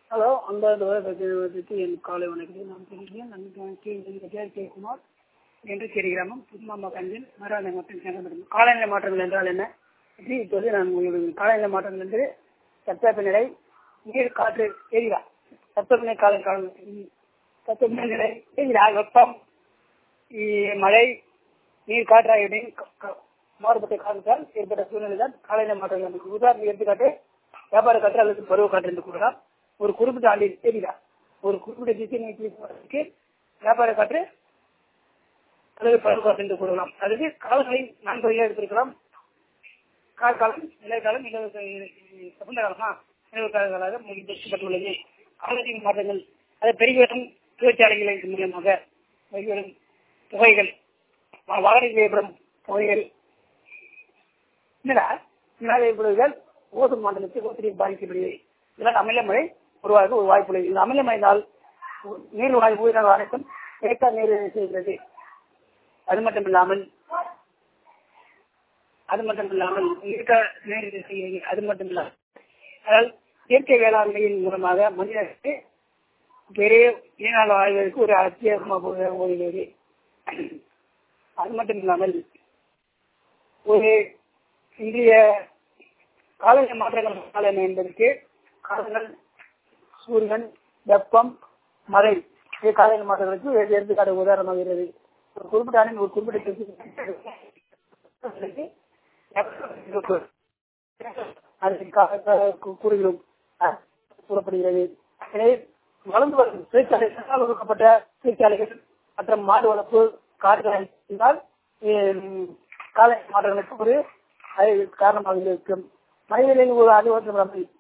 hello அன்பார்ந்த பற்றி என் காலை வணக்கத்தில் நான் சொல்கிறேன் நான் கேஆர் கேகுமார் என்று கேரி கிராமம் புதுமாமா கஞ்சன் மராந்த மற்றும் செங்கப்படும் காலநிலை மாற்றங்கள் என்றால் என்ன பற்றி இப்போது நான் உங்களுக்கு காலநிலை மாற்றங்கள் என்று தட்பவெப்ப நிலை நீர் காற்று எரியா தட்பவெப்ப கால கால தட்பவெப்ப நிலை எரியா வெப்பம் இ- மழை நீர் காற்று ஆகியவற்றின் க- க- மாறுபட்ட காரணத்தால் ஏற்பட்ட சூழ்நிலை தான் காலநிலை மாற்றங்கள் நமக்கு உதாரணம் எடுத்துக்காட்டு வியாபார காற்று அல்லது பருவ காற்று என்று கூறலாம் ஒரு குறிப்பிட்ட ஆண்டில் தெரியுதா ஒரு குறிப்பிட்ட திசை நோக்கி போவதற்கு வியாபார காற்று அல்லது பருவ காற்று என்று கூறலாம் அல்லது காலங்களை நான்கு வகையாக எடுத்திருக்கலாம் காலகாலம் நிலைக்காலம் சகுந்த காலமா நிலவு காலங்களாக பிரிக்கப்பட்டுள்ளது காலத்தின் மாற்றங்கள் அது பெருகி வரும் தொழிற்சாலைகளின் மூலியமாக பெருகி வரும் புகைகள் வா- வாகனத்தில் ஏற்படும் புகைகள் என்னடா இதனால் ஏற்படுவதால் ஓசோன் மண்டலத்தில் ஓசனில் பாதிக்கப்படுகிறது இதனால் அமில மழை உருவாக ஒரு வாய்ப்பு உள்ளது இந்த அமில மழையினால் நீர் வாயு உயிரினங்கள் அனைத்தும் ஏற்காடு நீர் செய்கிறது அது மட்டும் இல்லாமல் அது மட்டும் இல்லாமல் இயற்கை நீர் செய்கிறது அது மட்டும் இல்லாமல் அதாவது இயற்கை வேளாண்மையின் மூலமாக மனிதனுக்கு பெரிய ஈனால் வாழ்வதற்கு ஒரு அத்தியாவசியமாக போகிறது அது மட்டும் இல்லாமல் ஒரு இந்திய காலநிலை மாற்றங்கள் காலம் என்பதற்கு காலங்கள் சூரியன் வெப்பம் மழை இது காலநிலை மாற்றங்களுக்கு ஒரு எடுத்துக்காட்டு உதாரணமாகிறது ஒரு குறிப்பிட்ட ஆண்டின் ஒரு குறிப்பிட்ட திசைக்கு வெப்பம் அதை கா- கா- கூ- கூறுகிறோம் அஹ் கூறப்படுகிறது எனவே வளர்ந்து வரும் தொழிற்சாலைகளால் உருவாக்கப்பட்ட தொழிற்சாலைகள் மற்றும் மாடு வளர்ப்பு காடுகளை இருந்தால் காலை மாற்றங்களுக்கு ஒரு அது காரணமாக இருக்கும் மனிதர்களின் ஒரு அறிவுறுத்தல்